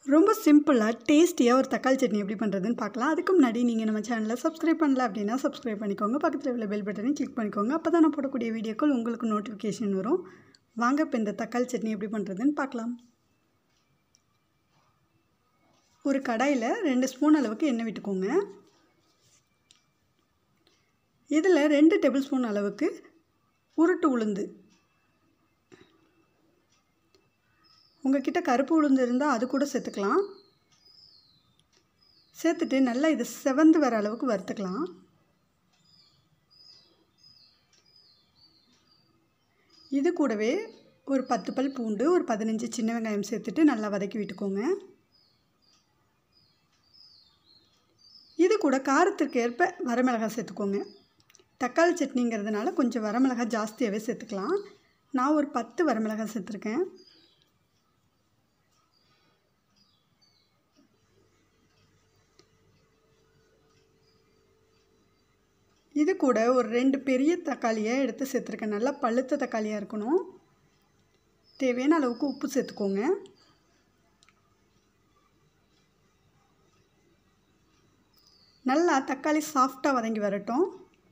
ரொம்ப சிம்பிளாக டேஸ்டியாக ஒரு தக்காளி சட்னி எப்படி பண்ணுறதுன்னு பார்க்கலாம் அதுக்கு முன்னாடி நீங்கள் நம்ம சேனலை சப்ஸ்கிரைப் பண்ணல அப்படின்னா சப்ஸ்கிரைப் பண்ணிக்கோங்க பக்கத்தில் உள்ள பெல் பட்டனையும் கிளிக் பண்ணிக்கோங்க அப்போ தான் நான் போடக்கூடிய வீடியோக்கள் உங்களுக்கு நோட்டிஃபிகேஷன் வரும் வாங்க இப்போ இந்த தக்காளி சட்னி எப்படி பண்ணுறதுன்னு பார்க்கலாம் ஒரு கடாயில் ரெண்டு ஸ்பூன் அளவுக்கு எண்ணெய் விட்டுக்கோங்க இதில் ரெண்டு டேபிள் ஸ்பூன் அளவுக்கு உருட்டு உளுந்து உங்ககிட்ட கருப்பு உளுந்து இருந்தால் அது கூட சேர்த்துக்கலாம் சேர்த்துட்டு நல்லா இது செவந்து வர அளவுக்கு வறுத்துக்கலாம் இது கூடவே ஒரு பத்து பல் பூண்டு ஒரு பதினஞ்சு சின்ன வெங்காயம் சேர்த்துட்டு நல்லா வதக்கி விட்டுக்கோங்க இது கூட காரத்திற்கு ஏற்ப வரமிளகாய் சேர்த்துக்கோங்க தக்காளி சட்னிங்கிறதுனால கொஞ்சம் வரமிளகாய் ஜாஸ்தியாகவே சேர்த்துக்கலாம் நான் ஒரு பத்து வரமிளகாய் சேர்த்துருக்கேன் இது கூட ஒரு ரெண்டு பெரிய தக்காளியை எடுத்து சேர்த்துருக்கேன் நல்லா பழுத்த தக்காளியாக இருக்கணும் தேவையான அளவுக்கு உப்பு சேர்த்துக்கோங்க நல்லா தக்காளி சாஃப்டாக வதங்கி வரட்டும்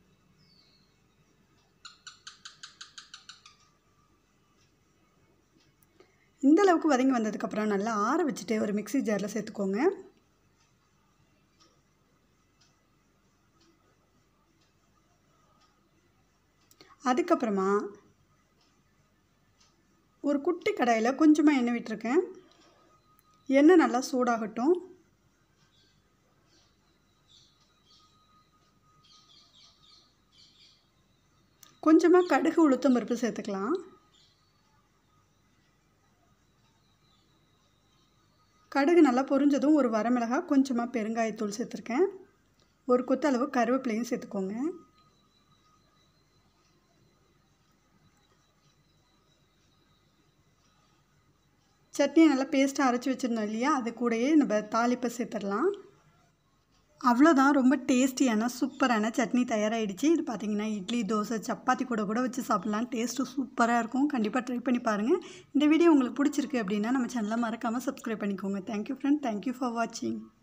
இந்த அளவுக்கு வதங்கி வந்ததுக்கப்புறம் நல்லா ஆற வச்சுட்டு ஒரு மிக்சி ஜாரில் சேர்த்துக்கோங்க அதுக்கப்புறமா ஒரு குட்டி கடாயில் கொஞ்சமாக எண்ணெய் விட்டுருக்கேன் எண்ணெய் நல்லா சூடாகட்டும் கொஞ்சமாக கடுகு உளுத்தம் பருப்பு சேர்த்துக்கலாம் கடுகு நல்லா பொரிஞ்சதும் ஒரு வரமிளகாய் கொஞ்சமாக பெருங்காயத்தூள் சேர்த்துருக்கேன் ஒரு கொத்தளவு கருவேப்பிலையும் சேர்த்துக்கோங்க சட்னியை நல்லா பேஸ்ட்டாக அரைச்சி வச்சுருந்தோம் இல்லையா அது கூடயே நம்ம தாளிப்பை சேர்த்துடலாம் அவ்வளோதான் ரொம்ப டேஸ்டியான சூப்பரான சட்னி தயாராகிடுச்சு இது பார்த்திங்கன்னா இட்லி தோசை சப்பாத்தி கூட கூட வச்சு சாப்பிட்லாம் டேஸ்ட்டு சூப்பராக இருக்கும் கண்டிப்பாக ட்ரை பண்ணி பாருங்கள் இந்த வீடியோ உங்களுக்கு பிடிச்சிருக்கு அப்படின்னா நம்ம சேனலை மறக்காமல் சப்ஸ்கிரைப் பண்ணிக்கோங்க தேங்க்யூ ஃப்ரெண்ட் தேங்க்யூ ஃபார் வாட்சிங்